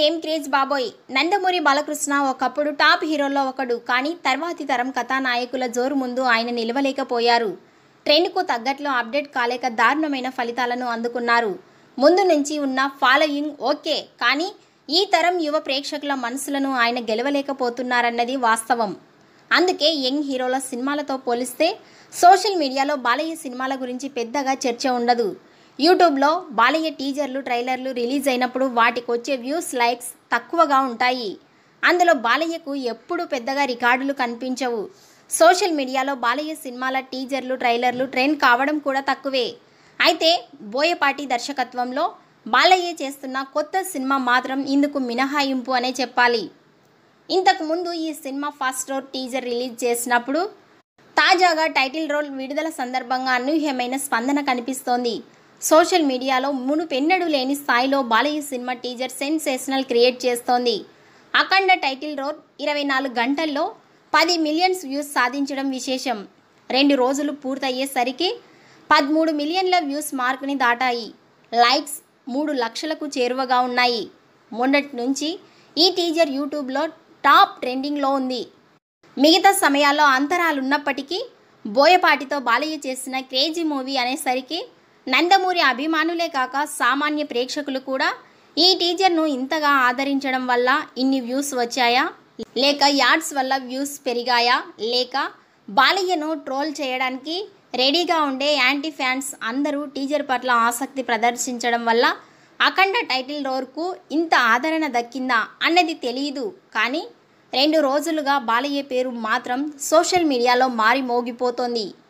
ఏం క్రేజ్ బాబోయ్ నందమూరి బాలకృష్ణ ఒకప్పుడు టాప్ హీరోల్లో ఒకడు కానీ తర్వాతి తరం కథానాయకుల జోరు ముందు ఆయన నిలవలేకపోయారు ట్రెండ్కు తగ్గట్లు అప్డేట్ కాలేక దారుణమైన ఫలితాలను అందుకున్నారు ముందు నుంచి ఉన్న ఫాలోయింగ్ ఓకే కానీ ఈ తరం యువ ప్రేక్షకుల మనసులను ఆయన గెలవలేకపోతున్నారన్నది వాస్తవం అందుకే యంగ్ హీరోల సినిమాలతో పోలిస్తే సోషల్ మీడియాలో బాలయ్య సినిమాల గురించి పెద్దగా చర్చ ఉండదు యూట్యూబ్లో బాలయ్య టీజర్లు ట్రైలర్లు రిలీజ్ అయినప్పుడు వాటికి వచ్చే వ్యూస్ లైక్స్ తక్కువగా ఉంటాయి అందులో బాలయ్యకు ఎప్పుడూ పెద్దగా రికార్డులు కనిపించవు సోషల్ మీడియాలో బాలయ్య సినిమాల టీజర్లు ట్రైలర్లు ట్రెండ్ కావడం కూడా తక్కువే అయితే బోయపాటి దర్శకత్వంలో బాలయ్య చేస్తున్న కొత్త సినిమా మాత్రం ఇందుకు మినహాయింపు అనే చెప్పాలి ఇంతకు ముందు ఈ cinema first road teaser release చేసినప్పుడు తాజాగా టైటిల్ రోల్ విడుదల సందర్భంగా అనూహ్యమైన స్పందన కనిపిస్తోంది సోషల్ మీడియాలో మునుపెన్నడూ లేని స్థాయిలో Balayya cinema teaser sensational create చేస్తోంది అఖండ టైటిల్ రోల్ ఇరవై నాలుగు గంటల్లో పది మిలియన్స్ వ్యూస్ సాధించడం విశేషం రెండు రోజులు పూర్తయ్యేసరికి పదమూడు మిలియన్ల వ్యూస్ మార్కుని దాటాయి లైక్స్ మూడు లక్షలకు చేరువగా ఉన్నాయి మొన్నటి నుంచి ఈ టీజర్ యూట్యూబ్లో టాప్ ట్రెండింగ్లో ఉంది మిగతా సమయాల్లో అంతరాలున్నప్పటికీ బోయపాటితో బాలయ్య చేసిన క్రేజీ మూవీ అనేసరికి నందమూరి అభిమానులే కాక సామాన్య ప్రేక్షకులు కూడా ఈ టీజర్ను ఇంతగా ఆదరించడం వల్ల ఇన్ని వ్యూస్ వచ్చాయా లేక యాడ్స్ వల్ల వ్యూస్ పెరిగాయా లేక బాలయ్యను ట్రోల్ చేయడానికి రెడీగా ఉండే యాంటీ ఫ్యాన్స్ అందరూ టీజర్ పట్ల ఆసక్తి ప్రదర్శించడం వల్ల అఖండ టైటిల్ రోర్కు ఇంత ఆదరణ దక్కిందా అన్నది తెలియదు కానీ రెండు రోజులుగా బాలయ్య పేరు మాత్రం సోషల్ మీడియాలో మారి మోగిపోతోంది